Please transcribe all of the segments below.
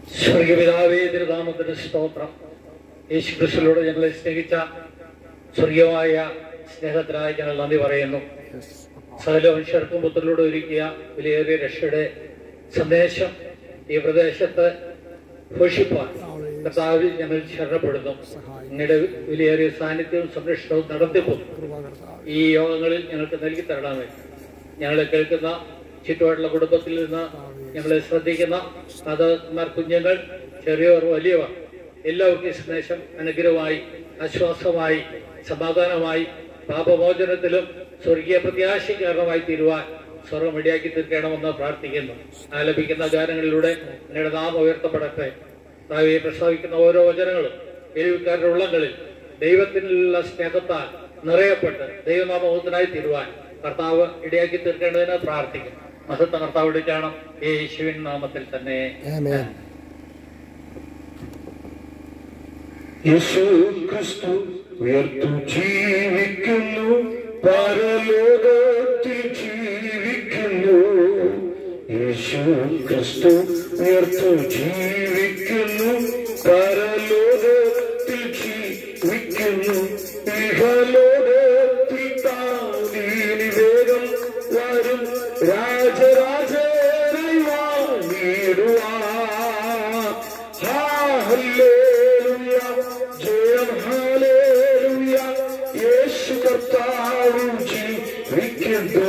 സ്വർഗപിതാവേ തിരുനാമത്തിന് സ്തോത്രം യേശു ക്രിസ്തുവിലൂടെ ഞങ്ങളെ സ്നേഹിച്ച സ്വർഗീയമായ സ്നേഹത്തിനായി ഞങ്ങൾ നന്ദി പറയുന്നു സകല മനുഷ്യർക്കും പുത്രത്തിലൂടെ ഒരുക്കിയ വിലയേറിയ രക്ഷയുടെ സന്ദേശം ഈ പ്രദേശത്ത് ഘോഷിപ്പാൻ കർത്താവിൽ ഞങ്ങൾ ശരണപ്പെടുന്നു നിങ്ങളുടെ വിലയേറിയ സാന്നിധ്യവും സംരക്ഷണവും നടത്തിപ്പും ഈ യോഗങ്ങളിൽ ഞങ്ങൾക്ക് നൽകി തരണമേ ഞങ്ങളെ കേൾക്കുന്ന ചുറ്റുപാടുള്ള കുടുംബത്തിൽ നിന്ന് ഞങ്ങളെ ശ്രദ്ധിക്കുന്ന മാതാക്കന്മാർ കുഞ്ഞുങ്ങൾ ചെറിയവർ വലിയവർ എല്ലാവർക്കും ഈ സന്ദേശം അനുഗ്രഹമായി ആശ്വാസമായി സമാധാനമായി പാപമോചനത്തിലും സ്വർഗീയ പ്രത്യാശയ്ക്ക് കാരണമായി തീരുവാൻ സ്വർഗം ഇടയാക്കി തീർക്കണമെന്ന് പ്രാർത്ഥിക്കുന്നു ആലപിക്കുന്ന ഗാനങ്ങളിലൂടെ നിങ്ങളുടെ നാമം ഉയർത്തപ്പെടട്ടെ താവെ പ്രസ്താവിക്കുന്ന ഓരോ വചനങ്ങളും എരിവിക്കാരുടെ ഉള്ളങ്ങളിൽ ദൈവത്തിനുള്ള സ്നേഹത്താൽ നിറയപ്പെട്ട് ദൈവനാമോഹത്തിനായി തീരുവാൻ കർത്താവ് ഇടയാക്കി തീർക്കേണ്ടതിന് പ്രാർത്ഥിക്കും മഹത്വ കർത്താവ് വിളിക്കണം യേശുവിൻ നാമത്തിൽ തന്നെ Amen. യേശു ക്രിസ്തു ഉയർത്തു ജീവിക്കുന്നു പരലോകത്തിൽ ജീവിക്കുന്നു യേശു ക്രിസ്തു ഉയർത്തു ജീവിക്കുന്നു പരലോകത്തിൽ ജീവിക്കുന്നു ഇഹലോകത്തിൽ താനീനി വേഗം വരും രാജരാജനായി വാണിടുവാൻ ഹല്ലേലൂയ ജയം ഹല്ലേലൂയ യേശു കർത്താവ് ജീവിക്കുന്നു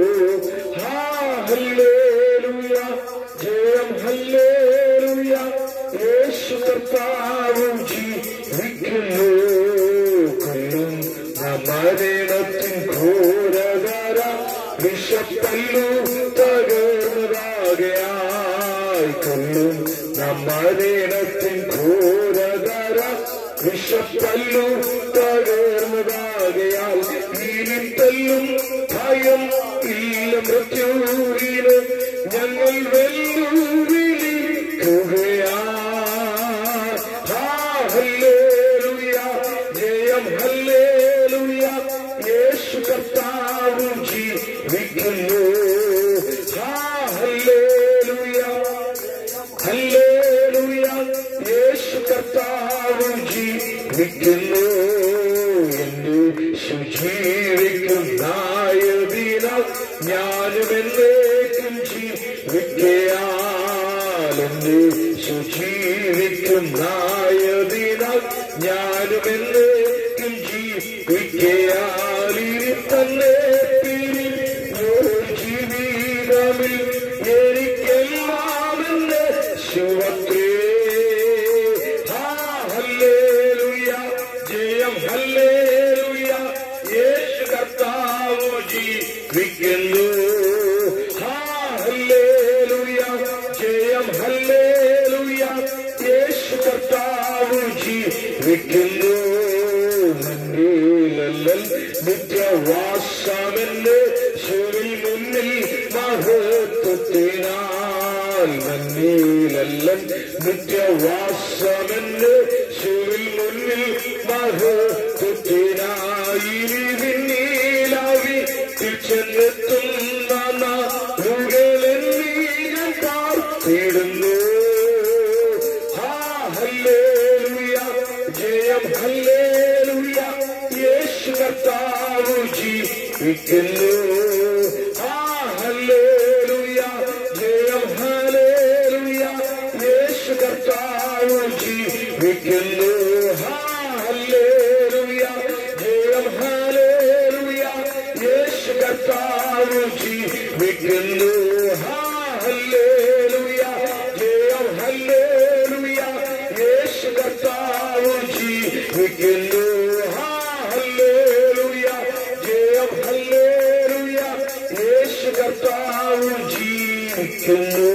ഹല്ലേലൂയ ജയം ഹല്ലേലൂയ യേശു കർത്താവ് ജീവിക്കുന്നു കൊല്ലും മരണത്തിൻ ഘോരകര വിഷപ്പല്ലു തകർന്നതാകയായി കൊല്ലും മരണത്തിൻ ഘോരകര വിഷപ്പല്ലു തകർന്നതാകയാൽ ഇനിത്തല്ലും ഭയം ഇല്ല മൃത്യുവിന് ഞങ്ങൾ വെല്ലുവിളിക്കുകയാ ഹല്ലേലൂയ ജയം ഹല്ലേലൂയ യേശു കർത്താവ് ജീവിക്കുന്നു ഹല്ലേലൂയ ഹല്ലേലൂയ യേശു കർത്താവ് ജീവിക്കുന്നു എന്നെ സുജീവിക്കുന്നായതിനാൽ ഞാനും എന്നേക്കും ജീവിക്കയാൽ എന്നെ സുജീവിക്കുന്നായതിനാൽ ഞാനും എന്നേക്കും ജീവിക്കയാൽ ഇനി തന്നെ പിരിഞ്ഞൊരു ജീവിതമിൽ എനിക്കെല്ലാം എന്നെ ശുഭത്തേ ഹല്ലേലൂയ ജയം ഹല്ലേലൂയ യേശു കർത്താവ് ജീവിക്കുന്നു ഹല്ലേലൂയ ജയം ഹല്ലേലൂയ യേശു കർത്താവ് ജീവിക്കുന്നു മണ്ണിലല്ലൽ നിത്യവാസമെന്ന് ശിവിൽ മുന്നിൽ മഹത്വത്തിനാൽ മണ്ണിലല്ലൽ നിത്യവാസമെന്ന് ശിവിൽ മുന്നിൽ മഹത്വത്തിനായി പിന്നീലാവി ചെന്നെത്തുന്ന നാളുകളെന്നീ ഞാൻ പാർത്തിടുന്നു ഹല്ലേലൂയ ജയം ഹല്ലേലൂയ യേശു കർത്താവ് ജീവിക്കുന്നു ഹല്ലേലൂയ ജയം ഹല്ലേലൂയ യേശു കർത്താവ് ജീവിക്കുന്നു ഹല്ലേലൂയ ജയം ഹല്ലേലൂയ യേശു കർത്താവ് ജീവിക്കുന്നു ഹല്ലേലൂയ ജയം ഹല്ലേലൂയ യേശു കർത്താവ് ജീവിക്കുന്നു ഹല്ലേലൂയ ജയം ഹല്ലേലൂയ യേശു കർത്താവ് ജീവിക്കുന്നു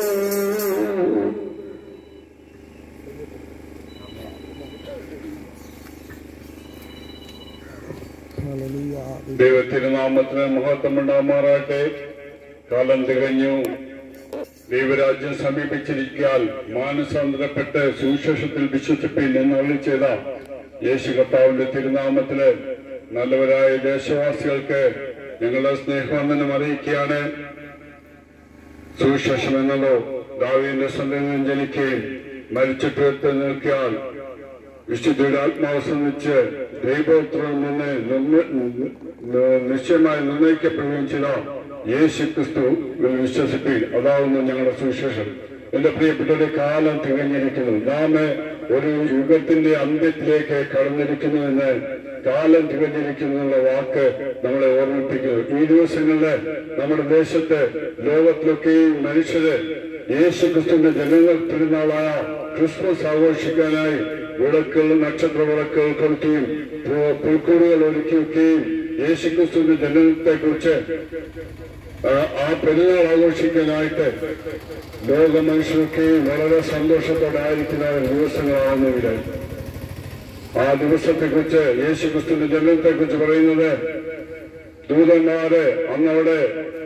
Hallelujah. ദൈവത്തിരുനാമത്തിന് മഹത്വമുണ്ടാമാറാട്ടെ കാലം തികഞ്ഞു ദൈവരാജ്യം സമീപിച്ചിരിക്കാൻ മാനസാന്തരപ്പെട്ട് സുവിശേഷത്തിൽ വിശ്വസിപ്പിൻ എന്നള്ളി ചെയ്ത യേശു കർത്താവിന്റെ തിരുനാമത്തില് നല്ലവരായ ദേശവാസികൾക്ക് ഞങ്ങളുടെ സ്നേഹവന്ദനം അറിയിക്കുകയാണ് സുവിശേഷം എന്നത് ദാവീന്റെ സന്തതിയിൽ ജനിക്കുകയും മരിച്ചിട്ട് നിൽക്കിയാൽ വിശുദ്ധിയുടെ ആത്മാവ് സംബന്ധിച്ച് ദൈവോത്രത്തിൽ നിന്ന് നിർമ്മ- ന- നിശ്ചയമായി നിർണയിക്കപ്പെടുകയും ചെയ്ത യേശു ക്രിസ്തു വിശ്വസിപ്പിൽ അതാവുന്നു ഞങ്ങളുടെ സുവിശേഷം എന്റെ പ്രിയപ്പെട്ടവരുടെ കാലം തികഞ്ഞിരിക്കുന്നു നാം ഒരു യുഗത്തിന്റെ അന്ത്യത്തിലേക്ക് കടന്നിരിക്കുന്നു എന്ന് കാലം തികഞ്ഞിരിക്കുന്നു എന്നുള്ള വാക്ക് നമ്മളെ ഓർമ്മിപ്പിക്കുന്നു ഈ ദിവസങ്ങളില് നമ്മുടെ ദേശത്ത് ലോകത്തിലൊക്കെയും മനുഷ്യര് യേശു ക്രിസ്തുവിന്റെ ജനങ്ങൾ പെരുന്നാളായ ക്രിസ്മസ് ആഘോഷിക്കാനായി വിളക്കുകൾ നക്ഷത്ര വിളക്കുകൾ കൊളുത്തുകയും പു- പുൽക്കൂടുകൾ ഒരുക്കി വെക്കുകയും യേശു ക്രിസ്തുവിന്റെ ജനനത്തെ കുറിച്ച് ആ പെരുന്നാൾ ആഘോഷിക്കാനായിട്ട് ലോക മനുഷ്യർക്കെയും വളരെ സന്തോഷത്തോടെ ആയിരിക്കുന്ന ദിവസങ്ങളാവുന്നവരായി ആ ദിവസത്തെ കുറിച്ച് യേശു ക്രിസ്തുവിന്റെ ജനനത്തെ കുറിച്ച് പറയുന്നത് ദൂതന്മാര് അന്നവിടെ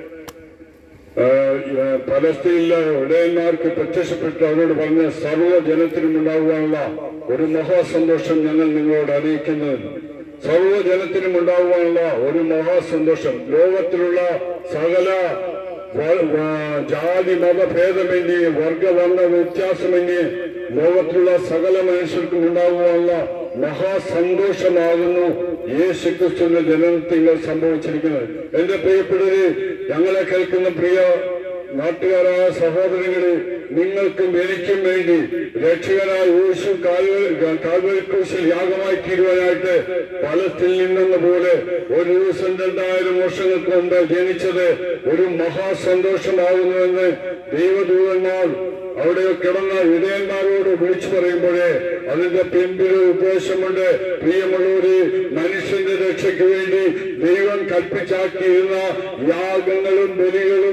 പലസ്തീനിലെ ഇടയന്മാർക്ക് പ്രത്യക്ഷപ്പെട്ട് അവരോട് പറഞ്ഞ സർവ്വ ജനത്തിനും ഉണ്ടാകുവാനുള്ള ഒരു മഹാസന്തോഷം ഞങ്ങൾ നിങ്ങളോട് അറിയിക്കുന്നത് സർവ്വ ജനത്തിനും ഉണ്ടാകുവാനുള്ള ഒരു മഹാസന്തോഷം ലോകത്തിലുള്ള സകല വ- വ- ജാതി മതഭേദമന്യേ വർഗവർണ്ണ വ്യത്യാസമന്യേ ലോകത്തിലുള്ള സകല മനുഷ്യർക്കും ഉണ്ടാകുവാനുള്ള മഹാസന്തോഷമാകുന്നു യേശു ക്രിസ്തുവിന്റെ ജനനത്തിൽ സംഭവിച്ചിരിക്കുന്നത് എന്റെ പ്രിയപ്പെട്ടവരെ ഞങ്ങളെ കേൾക്കുന്ന പ്രിയ നാട്ടുകാരായ സഹോദരങ്ങളെ നിങ്ങൾക്കും എനിക്കും വേണ്ടി രക്ഷകനായ യേശു കാൽവരി ക്രൂശിൽ യാഗമായി തീരുവാനായിട്ട് പലത്തിൽ നിന്നെന്ന പോലെ ഒരു ദിവസം രണ്ടായിരം വർഷങ്ങൾക്ക് മുമ്പ് ജനിച്ചത് ഒരു മഹാസന്തോഷമാകുന്നുവെന്ന് ദൈവദൂതന്മാർ അവിടെ കിടന്ന ഇടയന്മാരോട് വിളിച്ചു പറയുമ്പോഴേ അതിന്റെ പിൻപിൽ ഒരു ഉദ്ദേശമുണ്ട് പ്രിയമുള്ളവര് മനുഷ്യന്റെ രക്ഷയ്ക്ക് വേണ്ടി ദൈവം കൽപ്പിച്ചാക്കിയിരുന്ന യാഗങ്ങളും ബലികളും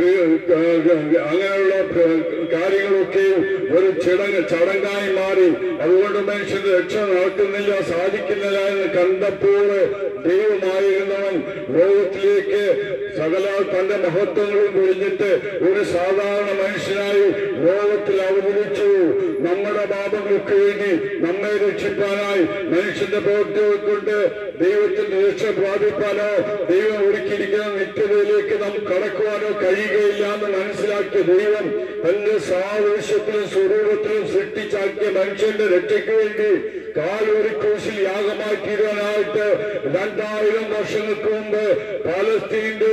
അങ്ങനെയുള്ള കാര്യങ്ങളൊക്കെയും ഒരു ചടങ്ങ് ചടങ്ങായി മാറി അതുകൊണ്ട് മനുഷ്യന്റെ രക്ഷ നടക്കുന്നില്ല സാധിക്കുന്നില്ല എന്ന് കണ്ടപ്പോൾ ദൈവമായിരുന്നവൻ ലോകത്തിലേക്ക് സകല തന്റെ മഹത്വങ്ങളും ഒഴിഞ്ഞിട്ട് ഒരു സാധാരണ മനുഷ്യനായി ലോകത്തിൽ അവതരിച്ചു നമ്മുടെ പാപങ്ങൾക്ക് വേണ്ടി നമ്മെ രക്ഷിക്കാനായി മനുഷ്യന്റെ പ്രവൃത്തികൾ കൊണ്ട് ദൈവത്തിന്റെ രക്ഷ പ്രാപിപ്പാനോ ദൈവം ഒരുക്കിയിരിക്കുന്ന നിത്യതയിലേക്ക് നാം കടക്കുവാനോ കഴിയുകയില്ല എന്ന് മനസ്സിലാക്കിയ ദൈവം തന്റെ സാദൃശ്യത്തിലും സ്വരൂപത്തിലും സൃഷ്ടിച്ചാക്കിയ മനുഷ്യന്റെ രക്ഷയ്ക്ക് വേണ്ടി കാലൊരു ക്രൂശിൽ യാഗമായി തീരാനായിട്ട് രണ്ടായിരം വർഷങ്ങൾക്ക് മുമ്പ് പാലസ്തീന്റെ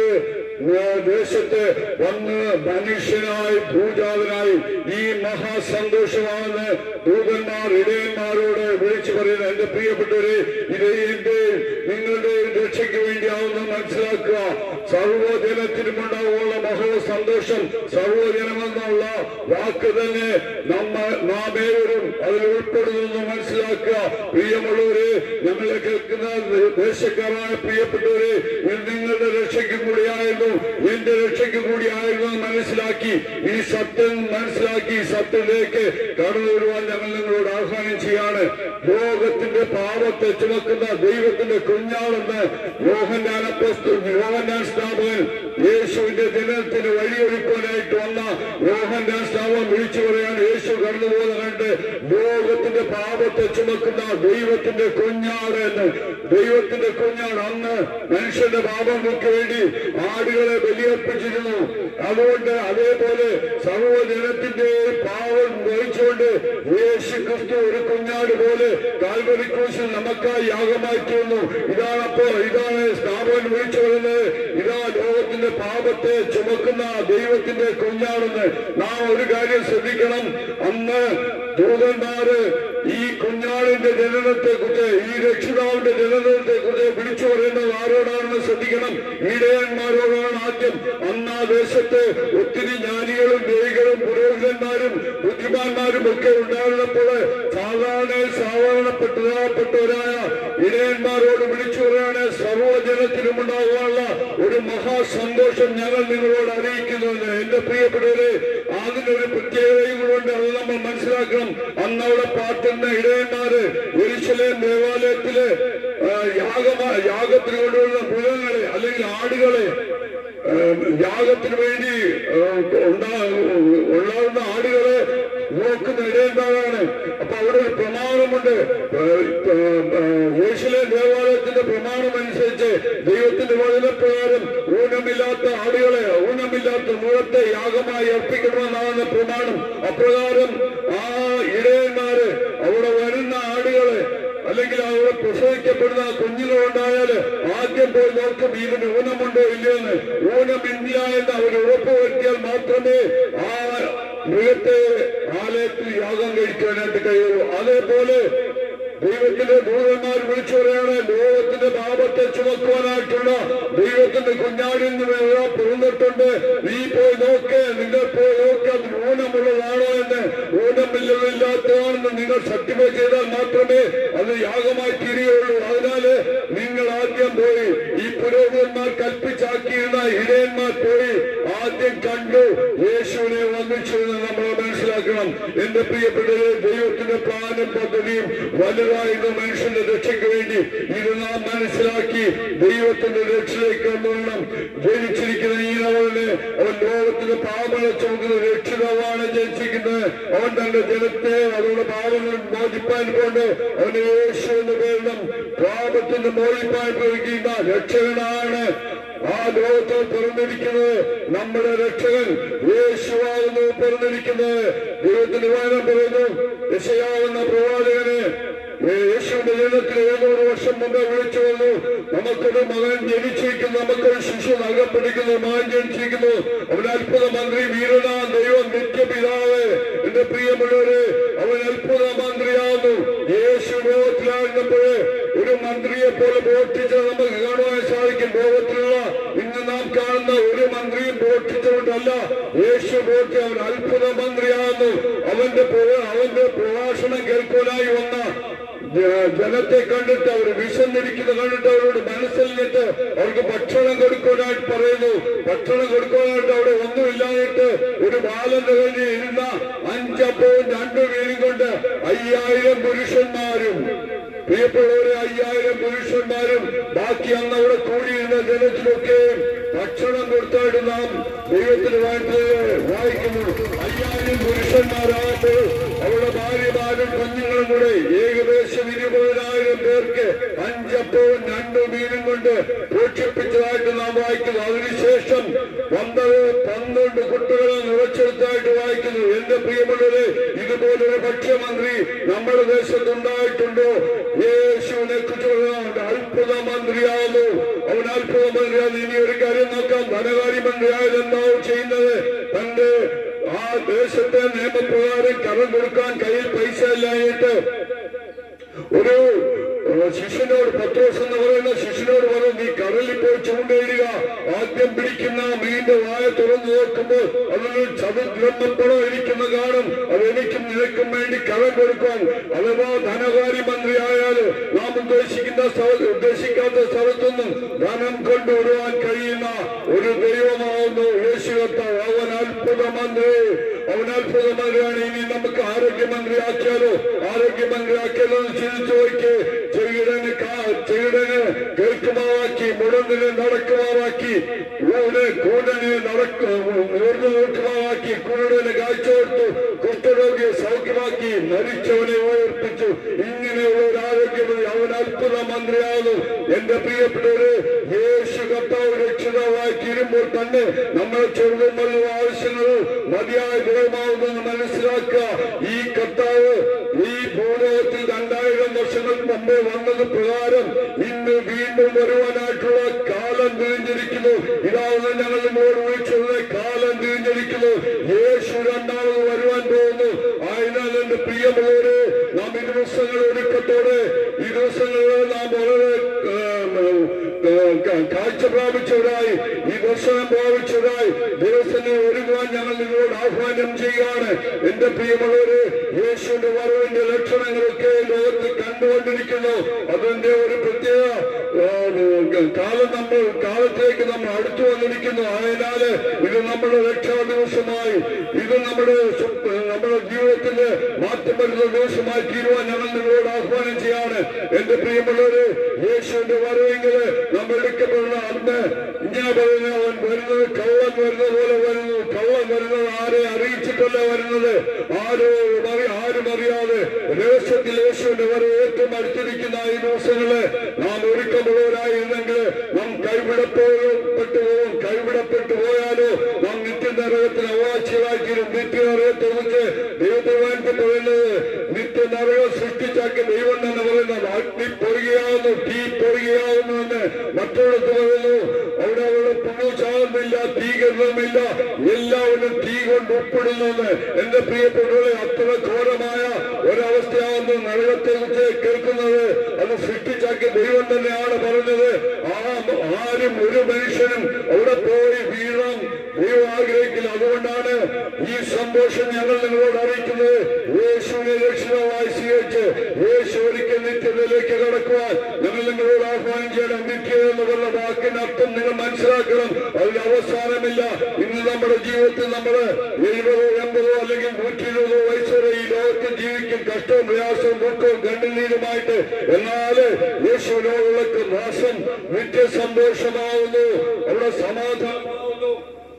ദേശത്ത് വന്ന് മനുഷ്യനായി ഭൂജാതനായി ഈ മഹാസന്തോഷമാണെന്ന് ദൂതന്മാർ ഇടയന്മാരോട് വിളിച്ചു പറയുന്നത് എന്റെ പ്രിയപ്പെട്ടവരെ ഇത് എന്റെ നിങ്ങളുടെ രക്ഷയ്ക്ക് വേണ്ടിയാവുന്ന മനസ്സിലാക്കുക സർവജനത്തിനും ഉണ്ടാവുള്ള മഹാസന്തോഷം സർവജനമെന്നുള്ള വാക്ക് തന്നെ നമ്മ നാമേവരും അതിൽ ഉൾപ്പെടുന്നു മനസ്സിലാക്കുക പ്രിയമുള്ളവരെ ഞങ്ങളെ കേൾക്കുന്ന ദേശക്കാരായ പ്രിയപ്പെട്ടവരെ ഇത് നിങ്ങളുടെ രക്ഷയ്ക്കും കൂടിയായിരുന്നു എന്റെ രക്ഷയ്ക്കും കൂടിയായിരുന്നു എന്ന് മനസ്സിലാക്കി ഈ സത്യം മനസ്സിലാക്കി ഈ സത്യത്തിലേക്ക് കടന്നു വരുവാൻ ഞങ്ങൾ നിങ്ങളോട് ആഹ്വാനം ചെയ്യാണ് ലോകത്തിന്റെ പാപത്തെ ചുമക്കുന്ന ദൈവത്തിന്റെ കുഞ്ഞാണെന്ന് യോഹന്നാൻ അപ്പോസ്തലൻ യോഹന്നാൻ സ്ഥാപകൻ യേശുവിന്റെ ജനനത്തിന് വഴിയൊരുക്കാനായിട്ട് വന്ന യോഹന്നാൻ സ്ഥാപകൻ വിളിച്ചു പറയാണ് യേശു കടന്നു പോകുന്ന കണ്ട് ലോകത്തിന്റെ പാപത്തെ ചുമക്കുന്ന ദൈവത്തിന്റെ കുഞ്ഞാട് എന്ന് ദൈവത്തിന്റെ കുഞ്ഞാട് അന്ന് മനുഷ്യന്റെ പാപങ്ങൾക്ക് വേണ്ടി ആടുകളെ ബലിയർപ്പിച്ചിരുന്നു അതുകൊണ്ട് അതേപോലെ സർവ്വജനത്തിന്റെ പാവം വഹിച്ചുകൊണ്ട് യേശു ക്രിസ്തു ഒരു കുഞ്ഞാട് പോലെ കാൽവരി ക്രൂശിൽ നമുക്കായി യാഗമായി തീർന്നു ഇതാണ് അപ്പോ ഇതാണ് സ്ഥാപകൻ വിളിച്ചു പറയുന്നത് ഇതാ ലോകത്തിന്റെ പാപത്തെ ചുമക്കുന്ന ദൈവത്തിന്റെ കുഞ്ഞാണെന്ന് നാം ഒരു കാര്യം ശ്രദ്ധിക്കണം അന്ന് ദൂതന്മാര് ഈ കുഞ്ഞാടിന്റെ ജനനത്തെ കുറിച്ച് ഈ രക്ഷിതാവിന്റെ ജനനത്തെ കുറിച്ച് വിളിച്ചു പറയുന്നത് ആരോടാണെന്ന് ശ്രദ്ധിക്കണം ഇടയന്മാരോടാണ് ആദ്യം അന്ന് ആ ദേശത്ത് ഒത്തിരി ജ്ഞാനികളും ദേവികളും പുരോഹിതന്മാരും ബുദ്ധിമാന്മാരും ഒക്കെ ഉണ്ടായിരുന്നപ്പോൾ സാധാരണ സാധാരണപ്പെട്ടതാപ്പെട്ടവരായ ഇടയന്മാരോട് വിളിച്ചു പറയാണ് സർവജനത്തിനും ഉണ്ടാകാനുള്ള ഒരു മഹാസന്തോഷം ഞങ്ങൾ നിങ്ങളോട് അറിയിക്കുന്നുവെന്ന് എന്റെ പ്രിയപ്പെട്ടവരെ അതിനൊരു പ്രത്യേകതയും കൂടെ അത് നമ്മൾ മനസ്സിലാക്കണം അന്ന് അവിടെ പാട്ടുന്ന ഇടയന്മാര് എരിശലേം ദേവാലയത്തില് ആ, യാഗമാ യാഗത്തിന് കൊണ്ടുവരുന്ന മൃഗങ്ങളെ അല്ലെങ്കിൽ ആടുകളെ ആ, യാഗത്തിന് വേണ്ടി ആ, ഉണ്ടാ ഉണ്ടാകുന്ന ആടുകളെ നോക്കുന്ന ഇടയന്മാരാണ് അപ്പൊ അവിടെ ഒരു പ്രമാണമുണ്ട് യേശുലെ ദേവാലയത്തിന്റെ പ്രമാണം അനുസരിച്ച് ദൈവത്തിന്റെ വചനപ്രകാരം ഊനമില്ലാത്ത ആടുകളെ ഊനമില്ലാത്ത മൃഗത്തെ യാഗമായി അർപ്പിക്കണമെന്നാണ് പ്രമാണം അപ്രകാരം ആ ഇടയന്മാര് അവിടെ വരുന്ന ആടുകളെ അല്ലെങ്കിൽ അവിടെ പ്രസവിക്കപ്പെടുന്ന കുഞ്ഞുങ്ങളുണ്ടായാല് ആദ്യം പോയി നോക്കും ഇതിന് ഊനമുണ്ടോ ഇല്ലയെന്ന് ഊനമില്ല എന്ന് അവർ ഉറപ്പുവരുത്തിയാൽ മാത്രമേ ആ മൃഗത്തെ ആലയത്തിൽ യാഗം കഴിക്കാനായിട്ട് കഴിയുള്ളൂ അതേപോലെ ദൈവത്തിന്റെ ദൂതന്മാർ വിളിച്ചു പറയാണ് ലോകത്തിന്റെ പാപത്തെ ചുമക്കുവാനായിട്ടുള്ള ദൈവത്തിന്റെ കുഞ്ഞാടിൽ നിന്ന് എല്ലാം പിറന്നിട്ടുണ്ട് നീ പോയി നോക്ക് നിങ്ങൾ പോയി നോക്ക് അത് ഊനമുള്ളതാണോ എന്ന് ഊനമില്ലതില്ലാത്തതാണെന്ന് നിങ്ങൾ സർട്ടിഫൈ ചെയ്താൽ മാത്രമേ അത് യാഗമായി തീരുകയുള്ളൂ അതിനാല് നിങ്ങൾ ആദ്യം പോയി ഈ പുരോഹിതന്മാർ കൽപ്പിച്ചാക്കിയിരുന്ന ഇടയന്മാർ പോയി ആദ്യം കണ്ടു യേശുവിനെ വന്നിച്ചു എന്ന് നമ്മൾ മനസ്സിലാക്കണം എന്റെ പ്രിയപ്പെട്ടവരെ ദൈവത്തിന്റെ പ്ലാനും പദ്ധതിയും വലുതായിരുന്നു മനുഷ്യന്റെ രക്ഷയ്ക്ക് വേണ്ടി ഇത് നാം മനസ്സിലാക്കി ദൈവത്തിന്റെ രക്ഷയിലേക്ക് കൊണ്ടുവരണം ജനിച്ചിരിക്കുന്ന ഈ നവനെ അവൻ ലോകത്തിന്റെ പാപങ്ങളെ ചുമക്കുന്ന രക്ഷിതാവാണ് ജനിച്ചിരിക്കുന്നത് അവൻ തന്റെ ജനത്തെ അവരുടെ പാപങ്ങൾ മോചിപ്പാൻ കൊണ്ട് അവന് യേശു എന്ന് പേരിടം പാപത്തിന്റെ മോചിപ്പാൻ പ്രയോഗിക്കുന്ന രക്ഷകനാണ് ആ ലോകത്തിൽ പിറന്നിരിക്കുന്നത് നമ്മുടെ രക്ഷകൻ യേശുവാകുന്നു പിറന്നിരിക്കുന്നത് ദൈവത്തിന്റെ വായനം പറയുന്നു യശയാവുന്ന പ്രവാചകന് യേശുവിന്റെ ജനത്തിൽ ഏഴൂറ് വർഷം മുമ്പ് വിളിച്ചു വന്നു നമുക്കൊരു മകൻ ജനിച്ചിരിക്കുന്നു നമുക്കൊരു ശിശു നൽകപ്പെട്ടിരിക്കുന്നു മകൻ ജനിച്ചിരിക്കുന്നു അവൻ അത്ഭുത മന്ത്രി വീരനാ ദൈവം നിത്യപിതാവ് എന്റെ പ്രിയമുള്ളവര് അവൻ അത്ഭുത മന്ത്രിയാവുന്നു യേശു ലോകത്തിലായിരുന്നപ്പോഴ് ഒരു മന്ത്രിയെ പോലെ പ്രവർത്തിച്ചത് നമുക്ക് കാണുവാൻ സാധിക്കും ലോകത്തിലുള്ള ഇന്ന് നാം കാണുന്ന ഒരു മന്ത്രിയും പ്രവർത്തിച്ചുകൊണ്ടല്ല യേശു പ്രവർത്തി അവൻ അത്ഭുത മന്ത്രിയാകുന്നു അവന്റെ പ്രവ- അവന്റെ പ്രഭാഷണം കേൾക്കാനായി വന്ന ജ- ജനത്തെ കണ്ടിട്ട് അവർ വിശന്നിരിക്കുന്നത് കണ്ടിട്ട് അവരോട് മനസ്സിലിട്ട് അവർക്ക് ഭക്ഷണം കൊടുക്കാനായിട്ട് പറയുന്നു ഭക്ഷണം കൊടുക്കാനായിട്ട് അവിടെ ഒന്നുമില്ലായിട്ട് ഒരു ബാലന്റെ കയ്യിൽ ഇരുന്ന അഞ്ചപ്പവും രണ്ടു മീനും കൊണ്ട് അയ്യായിരം പുരുഷന്മാരും പ്രിയപ്പെട്ടവരെ അയ്യായിരം പുരുഷന്മാരും ബാക്കി അന്ന് അവിടെ കൂടിയിരുന്ന ജനത്തിലൊക്കെ ഭക്ഷണം കൊടുത്തായിട്ട് നാം ദൈവത്തിന് വായിച്ച് വായിക്കുന്നു അയ്യായിരം പുരുഷന്മാരാകുമ്പോൾ അവിടെ ഭാര്യമാരും കുഞ്ഞുങ്ങളും കൂടെ ഏകദേശം ഇരുപതിനായിരം പേർക്ക് അഞ്ചപ്പവും രണ്ടു മീനും കൊണ്ട് പോഷിപ്പിച്ചതായിട്ട് നാം വായിക്കുന്നു അതിനുശേഷം വന്നത് പന്ത്രണ്ട് കുട്ടികളെ നിറച്ചെടുത്തായിട്ട് വായിക്കുന്നു എന്റെ പ്രിയമുള്ളവരെ ഇതുപോലൊരു ഭക്ഷ്യമന്ത്രി നമ്മുടെ ദേശത്തുണ്ടായിട്ടുണ്ടോ യേശുവിനെ കുറിച്ച് പറയുന്നത് അത്ഭുത മന്ത്രിയാകുന്നു അവൻ അത്ഭുത മന്ത്രിയാകുന്നു ഇനി ഒരു കാര്യം നോക്കാം ധനകാര്യ മന്ത്രിയായത് എന്താവും ചെയ്യുന്നത് തന്റെ ആ ദേശത്തെ നിയമപ്രകാരം കരം കൊടുക്കാൻ കയ്യിൽ പൈസ ഇല്ലായിട്ട് ഒരു ഏഹ്, ശിഷ്യനോട് പത്രോസ് എന്ന് പറയുന്ന ശിഷ്യനോട് പറഞ്ഞു നീ കടലിൽ പോയി ചൂണ്ടയിടുക ആദ്യം പിടിക്കുന്ന മീനിന്റെ വായ തുറന്നു നോക്കുമ്പോൾ അതിൽ ചതുർബ്രഹ്മപ്പണം ഇരിക്കുന്ന കാണും അത് എനിക്കും നിനക്കും വേണ്ടി കരം കൊടുക്കാൻ അഥവാ ധനകാര്യ മന്ത്രിയായാൽ നാം ഉദ്ദേശിക്കുന്ന സ്ഥല ഉദ്ദേശിക്കാത്ത സ്ഥലത്തൊന്നും ധനം കൊണ്ടുവിടുവാൻ കഴിയുന്ന ഒരു ദൈവമാവുന്നു യേശു കർത്താവ് അവൻ അത്ഭുത മന്ത്രി അവൻ അത്ഭുത മന്ത്രിയാണ് ഇനി നമുക്ക് ആരോഗ്യമന്ത്രി ആക്കിയാലോ ആരോഗ്യമന്ത്രി ആക്കിയാലോ എന്ന് ചിന്തിച്ചു നോക്കി ചെവിടന് ചെവിടന് കേൾക്കുമാവാക്കി മുടന്നിനെ നടക്കുമാവാക്കി ഊന് കൂടനെ നടക്കും ഉയർന്നു നോക്കുമാവാക്കി കുരുടനെ കാഴ്ച കൊടുത്തു കുഷ്ഠരോഗിയെ സൗഖ്യമാക്കി മരിച്ചവനെ ഉയർപ്പിച്ചു ഇങ്ങനെയുള്ള ഒരു ആരോഗ്യമന്ത്രി അവൻ അത്ഭുത മന്ത്രിയാകുന്നു എന്റെ പ്രിയപ്പെട്ടവര് യേശു കർത്താവ് രക്ഷിതാവായി തീരുമ്പോൾ തന്നെ നമ്മളെ ചെറുതും വലുതും ആവശ്യങ്ങളും മതിയായ ദൈവമാവുമെന്ന് മനസ്സിലാക്കുക ഈ കർത്താവ് ഈ ഭൂലോകത്തിൽ രണ്ടായിരം വർഷങ്ങൾക്ക് മുമ്പേ വന്നത് പ്രകാരം ഇന്ന് വീണ്ടും വരുവാനായിട്ടുള്ള കാലം തിരിഞ്ഞിരിക്കുന്നു ഇതാവുന്ന ഞങ്ങൾ നിങ്ങളോട് വിളിച്ചത് കാലം തിരിഞ്ഞിരിക്കുന്നു യേശു രണ്ടാമത് വരുവാൻ പോകുന്നു ആയതിനാൽ എന്റെ പ്രിയമുള്ളവരെ നാം ഈ ദിവസങ്ങൾ ഒരുക്കത്തോടെ ഈ ദിവസങ്ങളിൽ നാം വളരെ ഏം, ഏം, ക- കാഴ്ച പ്രാപിച്ചവരായി ഈ ദർശനം പ്രാപിച്ചവരായി ദിവസനെ ഒരുങ്ങുവാൻ ഞങ്ങൾ നിങ്ങളോട് ആഹ്വാനം ചെയ്യുകയാണ് എന്റെ പ്രിയമുള്ളവര് യേശുവിന്റെ വരവിന്റെ ലക്ഷണങ്ങളൊക്കെ ലോകത്തിൽ കണ്ടുകൊണ്ടിരിക്കുന്നു അതിന്റെ ഒരു പ്രത്യേക ഏ, കാലം നമ്മൾ കാലത്തേക്ക് നമ്മൾ അടുത്തു വന്നിരിക്കുന്നു ആയതിനാല് ഇത് നമ്മുടെ രക്ഷാ ദിവസമായി ഇത് നമ്മുടെ സ്വ- നമ്മുടെ ജീവിതത്തിന്റെ മാറ്റം വരുന്ന ദിവസമായി തീരുവാൻ ഞങ്ങൾ നിങ്ങളോട് ആഹ്വാനം ചെയ്യാണ് എന്റെ പ്രിയമുള്ളവര് യേശുവിന്റെ വരവെങ്കിൽ നമ്മൾ എടുക്കപ്പെടുന്ന അന്ന് ഇങ്ങനെ പറയുന്ന അവൻ വരുന്നത് കള്ളൻ വരുന്ന പോലെ വരുന്നു കള്ളൻ വരുന്നത് ആരെ അറിയിച്ചിട്ടല്ല വരുന്നത് ആരോ അറി ആരും അറിയാതെ രഹസ്യത്തിൽ യേശുവിന്റെ വരവ് ഏറ്റവും അടുത്തിരിക്കുന്ന ഈ ദിവസങ്ങള് നാം ഒരുക്കമുള്ളവരായിരുന്നെങ്കിൽ നാം കൈവിടപ്പെട്ടു പോകും കൈവിടപ്പെട്ടു പോയാലോ നാം നിത്യം പറയുന്നത് നിത്യ നരകം സൃഷ്ടിച്ചാക്കിയ ദൈവം തന്നെ പറയുന്നത് അഗ്നി പൊറുകയാവുന്നു തീ പൊറുകയാവുന്നു എന്ന് മറ്റൊരിടത്ത് പറയുന്നു അവിടെ അവിടെ പുഴു ചാകുന്നില്ല തീ കരുതുന്നില്ല എല്ലാവരും തീ കൊണ്ട് ഉൾപ്പെടുന്നു എന്റെ പ്രിയപ്പെട്ടവരെ അത്ര ഘോരമായ ഒരവസ്ഥയാവുന്നു നരകത്തെ കുറിച്ച് കേൾക്കുന്നത് അത് സൃഷ്ടിച്ചാക്കിയ ദൈവം തന്നെയാണ് പറഞ്ഞത് ആ ആരും ഒരു മനുഷ്യനും അവിടെ പോയി വീഴാൻ ദൈവം ആഗ്രഹിക്കില്ല അതുകൊണ്ടാണ് ഈ സന്തോഷം ഞങ്ങൾ നിങ്ങളോട് അറിയിക്കുന്നത് യേശുവിനെ രക്ഷിതമായി സ്വീകരിച്ച് യേശു ഒരിക്കൽ നിത്യതയിലേക്ക് കടക്കുവാൻ ഞങ്ങൾ നിങ്ങളോട് ആഹ്വാനം ചെയ്യണം നിത്യ എന്ന് പറഞ്ഞ വാക്കിന്റെ അർത്ഥം നിങ്ങൾ മനസ്സിലാക്കണം അതിന് അവസാനമില്ല ഇന്ന് നമ്മുടെ ജീവിതത്തിൽ നമ്മൾ എഴുപതോ എൺപതോ അല്ലെങ്കിൽ നൂറ്റി ഇരുപതോ വയസ്സ് വരെ ഈ ലോകത്തിൽ ജീവിക്കും കഷ്ടവും പ്രയാസവും ദുഃഖവും കണ്ണുനീരുമായിട്ട് എന്നാൽ യേശുവിനോടുള്ള നാശം നിത്യ സന്തോഷമാവുന്നു അവിടെ സമാധാനമാവുന്നു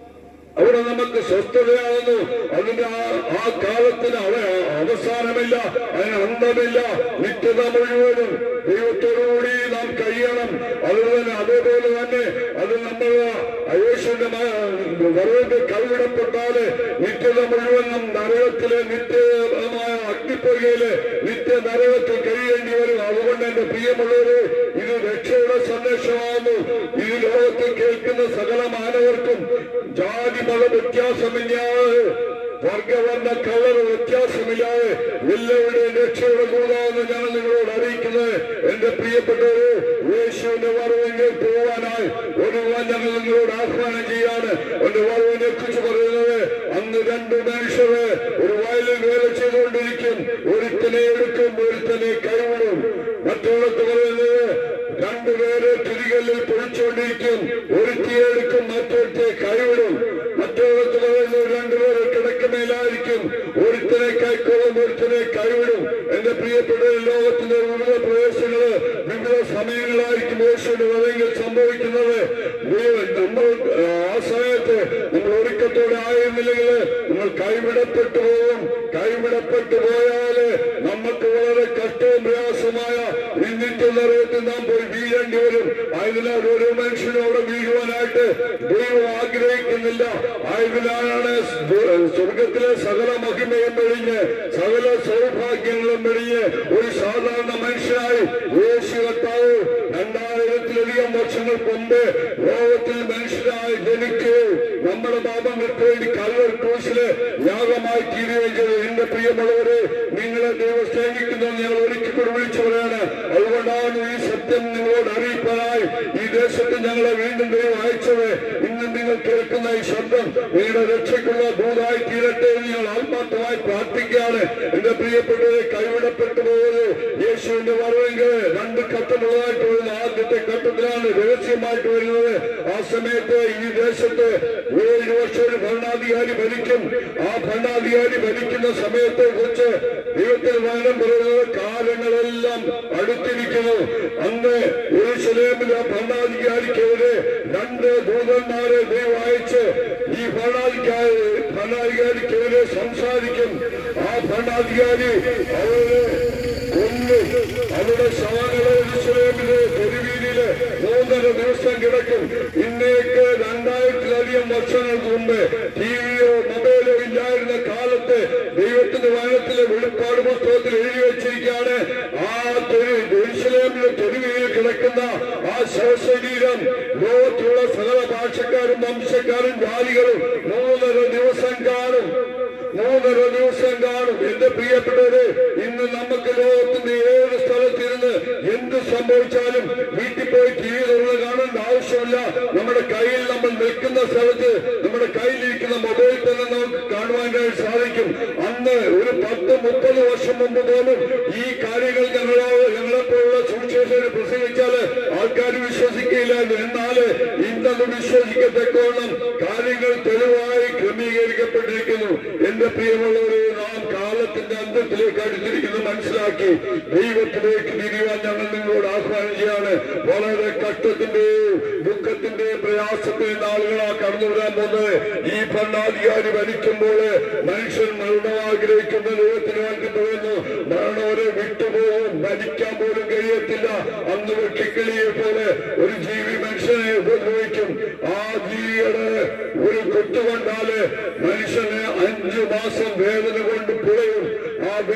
അവിടെ നമുക്ക് സ്വസ്ഥതയാവുന്നു അതിന്റെ ആ ആ കാലത്തിന് അവ അവസാനമില്ല അതിന് അന്തമില്ല നിത്യത മുഴുവനും ദൈവത്തോടുകൂടി നാം കഴിയണം അതുപോലെ അതേപോലെ തന്നെ അത് നമ്മൾ യേശുവിന്റെ വരവിന്റെ കൈവിടപ്പെട്ടാല് നിത്യത മുഴുവനും നരകത്തിലെ നിത്യമായ അഗ്നിപ്പൊയ്കയില് നിത്യ നരകത്തിൽ കഴിയേണ്ടി വരും അതുകൊണ്ട് എന്റെ പ്രിയമുള്ളവര് ഇത് രക്ഷയുടെ സന്ദേശമാകുന്നു ഈ ലോകത്തിൽ കേൾക്കുന്ന സകല മാനവർക്കും ജാതി മത വ്യത്യാസമില്ലാതെ വർഗവർണ്ണ കളർ വ്യത്യാസമില്ലാതെ എല്ലാവരുടെയും രക്ഷയുടെ കൂടാന്ന് ഞങ്ങൾ നിങ്ങളോട് അറിയിക്കുന്നത് എന്റെ പ്രിയപ്പെട്ടവര് യേശുവിന്റെ വരവെങ്കിൽ പോവാനായി ഒരു ഞങ്ങൾ നിങ്ങളോട് ആഹ്വാനം ചെയ്യാണ് എന്റെ വരവിനെ കുറിച്ച് പറയുന്നത് അന്ന് രണ്ട് മനുഷ്യര് ഒരു വയലിൽ വേല ചെയ്തുകൊണ്ടിരിക്കും ഒരുത്തനെ എടുക്കും ഒരുത്തനെ കൈവിടും മറ്റുള്ളവർക്ക് പറയുന്നത് രണ്ടുപേരെ തിരികല്ലിൽ പൊഴിച്ചുകൊണ്ടിരിക്കും ഒരുത്തിയെ എടുക്കും മറ്റൊരുത്തിയെ കൈവിടും മറ്റുള്ളവർക്ക് പറയുന്നത് രണ്ടുപേരെ കിടക്കമേലായിരിക്കും ഒരുത്തനെ കൈക്കൊള്ളും ഒരുത്തനെ കൈവിടും എന്റെ പ്രിയപ്പെട്ട ലോകത്തിന്റെ വിവിധ പ്രദേശങ്ങള് വിവിധ സമയങ്ങളായിരിക്കും യേശുവിന്റെ വരങ്ങൾ സംഭവിക്കുന്നത് ദൈവം നമ്മൾ ആ സമയത്ത് നമ്മൾ ഒരുക്കത്തോടെ ആയിരുന്നില്ലെങ്കിൽ നമ്മൾ കൈവിടപ്പെട്ടു പോകും കൈവിടപ്പെട്ടു പോയാല് നമുക്ക് വളരെ കഷ്ടവും പ്രയാസമായ ഇന്നിട്ട് നിറയത്തിൽ നാം പോയി വീഴേണ്ടി വരും ആയതിനാൽ ഒരു മനുഷ്യനും അവിടെ വീഴുവാനായിട്ട് ദൈവം ആഗ്രഹിക്കുന്നില്ല ആയതിനാലാണ് സ്വർഗത്തിലെ സകല മഹിമയും വെടിഞ്ഞ് സകല സൗഭാഗ്യങ്ങളും വെടിഞ്ഞ് ഒരു സാധാരണ മനുഷ്യനായി യേശു കർത്താവ് രണ്ടായിരത്തിലധികം വർഷങ്ങൾക്ക് മുമ്പ് ലോകത്തിൽ മനുഷ്യനായി ജനിക്കുകയും നമ്മുടെ പാപങ്ങൾക്ക് വേണ്ടി കല്ലർ ക്രൂശില് യാഗമായി തീരുകയും ചെയ്തു എന്റെ പ്രിയമുള്ളവരെ നിങ്ങളെ ദൈവം സ്നേഹിക്കുന്നത് ഞങ്ങൾ ഒരിക്കൽ കൂടി വിളിച്ചു പറയാണ് അതുകൊണ്ടാണ് ഈ സത്യം നിങ്ങളോട് അറിയിപ്പാനായി ഈ ദേശത്ത് ഞങ്ങളെ വീണ്ടും ദൈവം അയച്ചത് ഇന്ന് നിങ്ങൾ കേൾക്കുന്ന ഈ ശബ്ദം നിങ്ങളുടെ രക്ഷയ്ക്കുള്ള ദൂതായി തീരട്ടെ എന്ന് ഞങ്ങൾ ആത്മാർത്ഥമായി പ്രാർത്ഥിക്കുകയാണ് എന്റെ പ്രിയപ്പെട്ടവരെ കൈവിടപ്പെട്ടു പോകുന്നത് യേശുവിന്റെ വരവെങ്കിൽ രണ്ട് ഘട്ടമുള്ളതായിട്ട് വരുന്ന ആദ്യത്തെ ഘട്ടത്തിലാണ് രഹസ്യമായിട്ട് വരുന്നത് ആ സമയത്ത് ഈ ദേശത്ത് ഏഴ് വർഷം ഒരു ഭരണാധികാരി ഭരിക്കും ആ ഭരണാധികാരി ഭരിക്കുന്ന സമയത്തെ കുറിച്ച് ദൈവത്തിന് വചനം പറയുന്നത് കാലങ്ങളെല്ലാം അടുത്തിരിക്കുന്നു അന്ന് യെരൂശലേമിലെ ഭരണാധികാരിക്കെതിരെ രണ്ട് ദൂതന്മാരെ ദൈവം അയച്ച് ഈ ഭരണാധികാരി ഭരണാധികാരിക്കെതിരെ സംസാരിക്കും ആ ഭരണാധികാരി അവരെ കൊല്ലും അവരുടെ ശവങ്ങളെ യെരൂശലേമിലെ തെരുവീതിയില് മൂന്നര ദിവസം കിടക്കും ഇന്നേക്ക് രണ്ടായിരത്തിലധികം വർഷങ്ങൾക്ക് മുമ്പ് ടിവിയോ മൊബൈലോ ഇല്ലായിരുന്ന കാലത്ത് ദൈവത്തിന്റെ വചനത്തിലെ വെളിപ്പാട് പുസ്തകത്തിൽ എഴുതി വെച്ചിരിക്കുകയാണ് ആ തെരു ജെറുസലേമിലെ തെരുവിൽ കിടക്കുന്ന ആ ശവശരീരം ലോകത്തുള്ള സകല ഭാഷക്കാരും വംശക്കാരും ജാതികളും മൂന്നര ദിവസം കാണും മൂന്നര ദിവസം കാണും എന്റെ പ്രിയപ്പെട്ടവര് ഇന്ന് നമുക്ക് ലോകത്തിന്റെ ഏത് സ്ഥലത്തിരുന്ന് എന്ത് സംഭവിച്ചാലും വീട്ടിൽ പോയി ടി വി തുറന്ന് കാണേണ്ട ആവശ്യമില്ല നമ്മുടെ കയ്യിൽ നമ്മൾ നിൽക്കുന്ന സ്ഥലത്ത് നമ്മുടെ കയ്യിലിരിക്കുന്ന മൊബൈൽ തന്നെ നമുക്ക് കാണുവാനായിട്ട് സാധിക്കും അന്ന് ഒരു പത്ത് മുപ്പത് വർഷം മുമ്പ് പോലും ഈ കാര്യങ്ങൾ ഞങ്ങളോ ഞങ്ങളെപ്പോലുള്ള സുവിശേഷകരെ പ്രസംഗിച്ചാല് ആൾക്കാർ വിശ്വസിക്കുകയില്ലായിരുന്നു എന്നാല് ഇന്നത് വിശ്വസിക്കത്തക്കോണം കാര്യങ്ങൾ തെളിവായി ക്രമീകരിക്കപ്പെട്ടിരിക്കുന്നു എന്റെ പ്രിയമുള്ളവരെ നാം കാലത്തിന്റെ അന്തത്തിലേക്ക് അടുത്തിരിക്കുന്നത് മനസ്സിലാക്കി ദൈവത്തിലേക്ക് തിരിയുവാൻ ഞങ്ങൾ നിങ്ങളോട് ആഹ്വാനം ചെയ്യാണ് വളരെ കഷ്ടത്തിന്റെയും ദുഃഖത്തിന്റെയും പ്രയാസത്തിന്റെയും നാളുകളാ കടന്നു വരാൻ പോകുന്നത് ഈ ഭരണാധികാരി ഭരിക്കുമ്പോൾ മനുഷ്യൻ മരണം ആഗ്രഹിക്കുന്ന ദൈവത്തിന് വേണ്ടി പറയുന്നു മരണം അവരെ വിട്ടുപോകും ഭരിക്കാൻ പോലും കഴിയത്തില്ല അന്ന് വെട്ടിക്കിളിയെ പോലെ ഒരു ജീവി മനുഷ്യനെ ഉപദ്രവിക്കും ആ ജീവിയുടെ ഒരു കുത്തുകൊണ്ടാല് മനുഷ്യന് അഞ്ചു മാസം വേദന കൊണ്ട് പുളയും ആ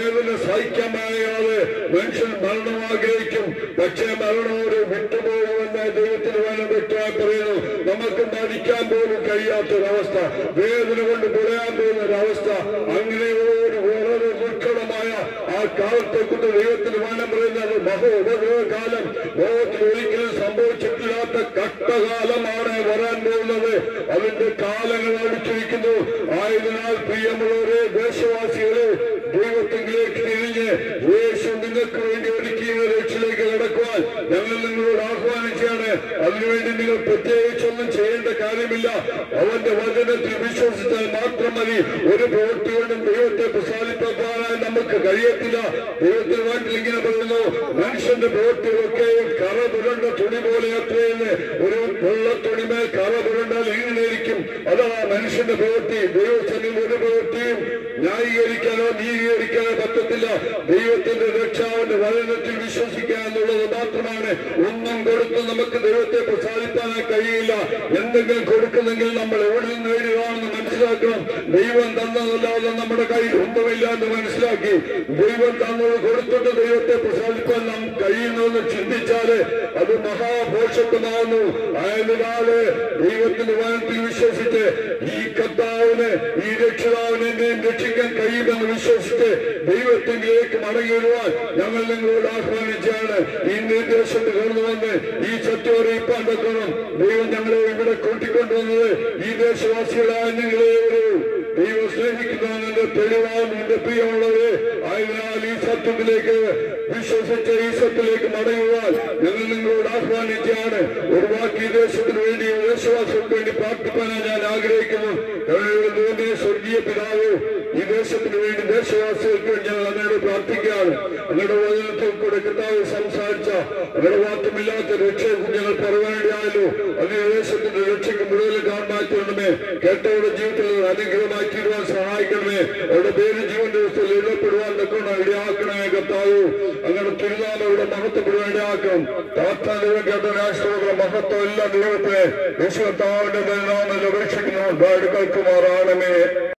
വേദന സഹിക്കാമായാതെ മനുഷ്യൻ മരണം ആഗ്രഹിക്കും പക്ഷേ മരണം ഒരു വിട്ടുപോകുമെന്ന് ദൈവത്തിന് വേണം വ്യക്തമായി പറയുന്നു നമുക്ക് മരിക്കാൻ പോലും കഴിയാത്തൊരവസ്ഥ വേദന കൊണ്ട് കുറയാൻ പോകുന്ന ഒരവസ്ഥ അങ്ങനെയുള്ള ഒരു വളരെ ദുർഘടമായ ആ കാലത്തെ കൊണ്ട് ദൈവത്തിന് വേണം പറയുന്നത് മഹോ ഉപദ്രവകാലം ലോകത്തിൽ ഒരിക്കലും സംഭവിച്ചിട്ടില്ലാത്ത കഷ്ടകാലമാണ് വരാൻ പോകുന്നത് അതിന്റെ കാലങ്ങൾ അടുത്തിരിക്കുന്നു ആയതിനാൽ പ്രിയമുള്ളവരെ ദേശവാസികളെ ദൈവത്തിലേക്ക് തിരിഞ്ഞ് യേശു നിങ്ങൾക്ക് വേണ്ടി ഒരുക്കിയ രക്ഷയിലേക്ക് നടക്കുവാൻ ഞങ്ങൾ നിങ്ങളോട് ആഹ്വാനിച്ചാണ് അതിനുവേണ്ടി നിങ്ങൾ പ്രത്യേകിച്ചൊന്നും ചെയ്യേണ്ട കാര്യമില്ല അവന്റെ വചനത്തിൽ വിശ്വസിച്ചാൽ മാത്രം മതി ഒരു പ്രവൃത്തി കൊണ്ടും ദൈവത്തെ പ്രസാദിപ്പാനായി നമുക്ക് കഴിയത്തില്ല ദൈവത്തിന് വേണ്ടി ഇങ്ങനെ പറയുന്നു മനുഷ്യന്റെ പ്രവൃത്തികളൊക്കെ കറ പുരണ്ട തുണി പോലെ എത്രയെന്ന് ഒരു വെള്ള തുണിമേൽ കറ പുരണ്ടാൽ എങ്ങനെയിരിക്കും അതാണ് മനുഷ്യന്റെ പ്രവൃത്തി ദൈവസന്നിൽ ഒരു പ്രവൃത്തിയും ന്യായീകരിക്കാനോ നീതീകരിക്കാനോ പറ്റത്തില്ല ദൈവത്തിന്റെ രക്ഷാവിന്റെ വചനത്തിൽ വിശ്വസിക്കുക എന്നുള്ളത് മാത്രമാണ് ഒന്നും കൊടുത്ത് നമുക്ക് ദൈവത്തെ പ്രസാദിപ്പാനായി കഴിയില്ല എന്തെങ്കിലും കൊടുക്കുന്നെങ്കിൽ നമ്മൾ എവിടെ നിന്ന് നേടുകയാണെന്ന് മനസ്സിലാക്കണം ദൈവം തന്നതല്ലാതെ നമ്മുടെ കയ്യിൽ ഒന്നുമില്ല എന്ന് മനസ്സിലാക്കി ദൈവം തന്നത് കൊടുത്തിട്ട് ദൈവത്തെ പ്രസാദിപ്പാൻ നാം കഴിയുന്നുവെന്ന് ചിന്തിച്ചാല് അത് മഹാഭോഷത്വമാകുന്നു ആയതിനാല് ദൈവത്തിന്റെ വചനത്തിൽ വിശ്വസിച്ച് ഈ കർത്താവിന് ഈ രക്ഷിതാവിനെ എന്നെയും രക്ഷിക്കാൻ കഴിയുമെന്ന് വിശ്വസിച്ച് ദൈവത്തിലേക്ക് മടങ്ങി വരുവാൻ ഞങ്ങൾ നിങ്ങളോട് ആഹ്വാനിച്ചാണ് ഈ നിർദ്ദേശത്തിൽ കടന്നു വന്ന് ഈ സത്യം അറിയിപ്പാൻ തക്കണം ദൈവം ഞങ്ങളെ ഇവിടെ കൂട്ടിക്കൊണ്ടുവന്നത് ഈ ദേശവാസികളായ നിങ്ങളെ ഒരു ദൈവം സ്നേഹിക്കുന്നതിന്റെ തെളിവാകുന്നുണ്ട് പ്രിയമുള്ളവരെ ആയതിനാൽ ഈ സത്യത്തിലേക്ക് വിശ്വസിച്ച് ഈ സത്യത്തിലേക്ക് മടങ്ങുവാൻ ഞങ്ങൾ നിങ്ങളോട് ആഹ്വാനിച്ചാണ് ഒരു വാക്ക് ഈ ദേശത്തിന് വേണ്ടി ദേശവാസികൾക്ക് വേണ്ടി പ്രാർത്ഥിക്കാനാണ് ഞാൻ ആഗ്രഹിക്കുന്നു കരുണയുടെ ദൈവമേ, സ്വർഗീയ പിതാവ് ഈ ദേശത്തിന് വേണ്ടി ദേശവാസികൾക്ക് വേണ്ടി ഞങ്ങൾ അങ്ങോട്ട് പ്രാർത്ഥിക്കുകയാണ് അങ്ങയുടെ വചനത്തിൽ കൂടെ കർത്താവ് സംസാരിച്ച അങ്ങയുടെ വാക്കുമില്ലാത്ത രക്ഷയെ ഞങ്ങൾ പറയുവാനിടയായല്ലോ അത് ഈ ദേശത്തിന്റെ രക്ഷയ്ക്ക് മുഴുവൻ കാണാൻ തീരണമേ കേട്ടവരുടെ ജീവിതത്തിൽ അനുഗ്രഹമായി തീരുവാൻ സഹായിക്കണമേ അവരുടെ പേര് ജീവൻ ദിവസത്തിൽ എഴുതപ്പെടുവാൻ തക്കണം ഇടയാക്കണമേ കർത്താവ് അങ്ങനെ തിരുനാമം ഇവിടെ മഹത്വപ്പെടുവാൻ ഇടയാക്കണം താത്താൻ കേട്ട രാഷ്ട്രീയ മഹത്വം എല്ലാ ദൈവത്തെ യേശു കർത്താവിന്റെ നാമത്തിൽ അപേക്ഷിക്കുന്നു ബാടുകൾക്കുമാറാണമേ